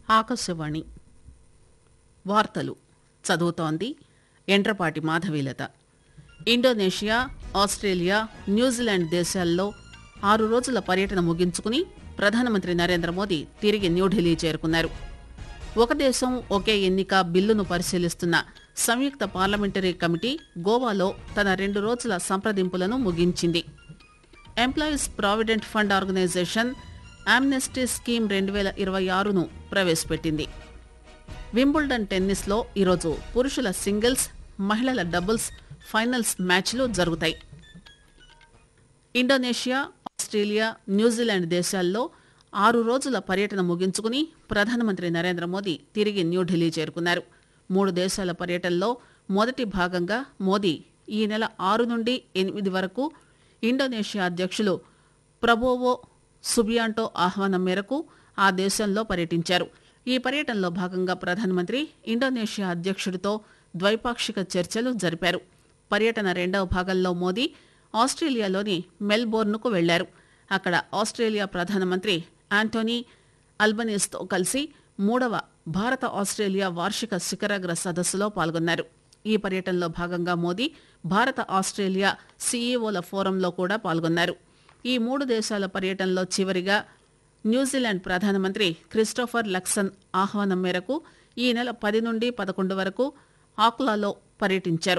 ఆకాశవాణి వార్తలు చదువుతోంది Endrapati Madhavilatha Indonesia Australia New Zealand దేశాల్లో ఆరు రోజుల పర్యటన ముగించుకుని ప్రధానమంత్రి నరేంద్ర మోదీ తిరిగి న్యూఢిల్లీ చేరుకున్నారు ఒక దేశం ఒకే ఎన్నిక బిల్లును పరిశీలిస్తున్న సంయుక్త పార్లమెంటరీ కమిటీ గోవాలో తన రెండు రోజుల సంప్రదింపులను ముగించింది employees provident fund organisation amnesty scheme రెండు వేల ఇరవై ఆరును ప్రవేశపెట్టింది వింబుల్డన్ టెన్నిస్లో ఈరోజు పురుషుల సింగిల్స్ మహిళల డబుల్స్ ఫైనల్స్ మ్యాచ్లు జరుగుతాయి ఇండోనేషియా ఆస్ట్రేలియా న్యూజిలాండ్ దేశాల్లో ఆరు రోజుల పర్యటన ముగించుకుని ప్రధానమంత్రి నరేంద్ర మోదీ తిరిగి న్యూఢిల్లీ చేరుకున్నారు మూడు దేశాల పర్యటనలో మొదటి భాగంగా మోదీ ఈ నెల ఆరు నుండి ఎనిమిది వరకు ఇండోనేషియా అధ్యక్షులు ప్రబోవో సుబియాంటో ఆహ్వానం మేరకు ఆ దేశంలో పర్యటించారు ఈ పర్యటనలో భాగంగా ప్రధానమంత్రి ఇండోనేషియా అధ్యక్షుడితో ద్వైపాక్షిక చర్చలు జరిపారు పర్యటన రెండవ భాగంలో మోదీ ఆస్ట్రేలియాలోని మెల్బోర్న్కు వెళ్లారు అక్కడ ఆస్ట్రేలియా ప్రధానమంత్రి యాంటోనీ అల్బనీస్తో కలిసి మూడవ భారత ఆస్ట్రేలియా వార్షిక శిఖరాగ్ర సదస్సులో పాల్గొన్నారు ఈ పర్యటనలో భాగంగా మోదీ భారత ఆస్ట్రేలియా సీఈఓల ఫోరంలో కూడా పాల్గొన్నారు ఈ మూడు దేశాల పర్యటనలో చివరిగా న్యూజిలాండ్ ప్రధానమంత్రి క్రిస్టోఫర్ లక్సన్ ఆహ్వానం మేరకు ఈ నెల పది నుండి పదకొండు వరకు ఆక్లాలో పర్యటించారు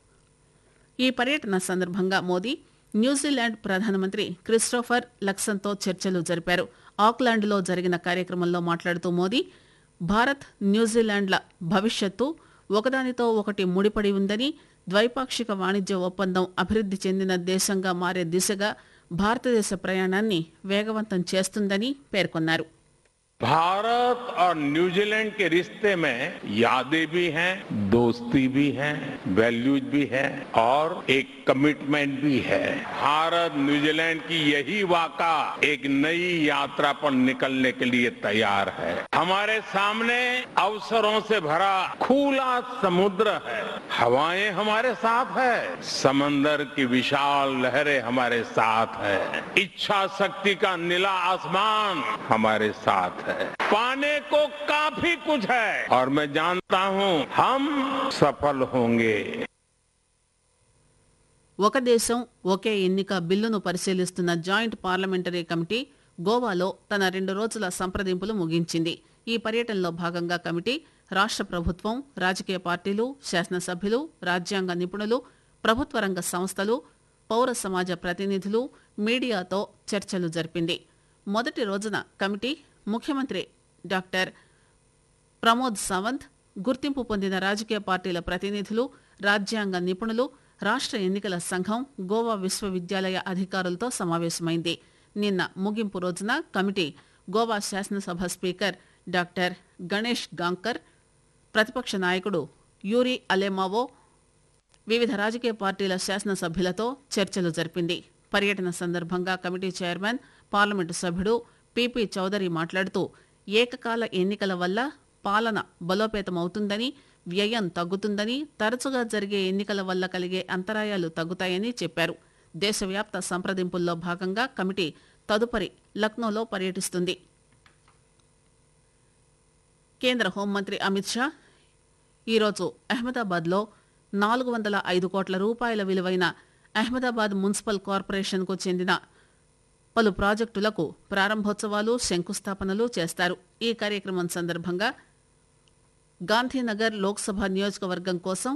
ఈ పర్యటన సందర్భంగా మోదీ న్యూజిలాండ్ ప్రధానమంత్రి క్రిస్టోఫర్ లక్సన్తో చర్చలు జరిపారు ఆక్లాండ్లో జరిగిన కార్యక్రమంలో మాట్లాడుతూ మోదీ భారత్ న్యూజిలాండ్ల భవిష్యత్తు ఒకదానితో ఒకటి ముడిపడి ఉందని ద్వైపాక్షిక వాణిజ్య ఒప్పందం అభివృద్ధి చెందిన దేశంగా మారే దిశగా భారతదేశ ప్రయాణాన్ని వేగవంతం చేస్తుందని పేర్కొన్నారు भारत और न्यूजीलैंड के रिश्ते में यादें भी हैं दोस्ती भी है वैल्यूज भी है और एक कमिटमेंट भी है भारत न्यूजीलैंड की यही वाका एक नई यात्रा पर निकलने के लिए तैयार है हमारे सामने अवसरों से भरा खुला समुद्र है हवाएं हमारे साथ है समंदर की विशाल लहरें हमारे साथ है इच्छा शक्ति का नीला आसमान हमारे साथ है पाने को काफी कुछ है और मैं जानता हूं हम सफल होंगे ఒక దేశం ఒకే ఎన్నిక బిల్లును పరిశీలిస్తున్న జాయింట్ పార్లమెంటరీ కమిటీ గోవాలో తన రెండు రోజుల సంప్రదింపులు ముగించింది ఈ పర్యటనలో భాగంగా కమిటీ రాష్ట్ర ప్రభుత్వం రాజకీయ పార్టీలు శాసనసభ్యులు రాజ్యాంగ నిపుణులు ప్రభుత్వ రంగ సంస్థలు పౌర సమాజ ప్రతినిధులు మీడియాతో చర్చలు జరిపింది మొదటి రోజున కమిటీ ముఖ్యమంత్రి డాక్టర్ ప్రమోద్ సావంత్ గుర్తింపు పొందిన రాజకీయ పార్టీల ప్రతినిధులు రాజ్యాంగ నిపుణులు రాష్ట్ర ఎన్నికల సంఘం గోవా విశ్వవిద్యాలయ అధికారులతో సమావేశమైంది నిన్న ముగింపు రోజున కమిటీ గోవా శాసనసభ స్పీకర్ డాక్టర్ గణేష్ గాంకర్ ప్రతిపక్ష నాయకుడు యూరి అలెమావో వివిధ రాజకీయ పార్టీల శాసనసభ్యులతో చర్చలు జరిపింది పర్యటన సందర్భంగా కమిటీ చైర్మన్ పార్లమెంటు సభ్యుడు పిపి చౌదరి మాట్లాడుతూ ఏకకాల ఎన్నికల వల్ల పాలన బలోపేతమవుతుందని వ్యయం తగ్గుతుందని తరచుగా జరిగే ఎన్నికల వల్ల కలిగే అంతరాయాలు తగ్గుతాయని చెప్పారు దేశవ్యాప్త సంప్రదింపుల్లో భాగంగా కమిటీ తదుపరి లక్నోలో పర్యటిస్తుంది కేంద్ర హోంమంత్రి అమిత్ షా ఈరోజు అహ్మదాబాద్లో నాలుగు వందల ఐదు కోట్ల రూపాయల విలువైన అహ్మదాబాద్ మున్సిపల్ కార్పొరేషన్కు చెందిన పలు ప్రాజెక్టులకు ప్రారంభోత్సవాలు శంకుస్థాపనలు చేస్తారు ఈ కార్యక్రమం సందర్భంగా గాంధీనగర్ లోక్సభ నియోజకవర్గం కోసం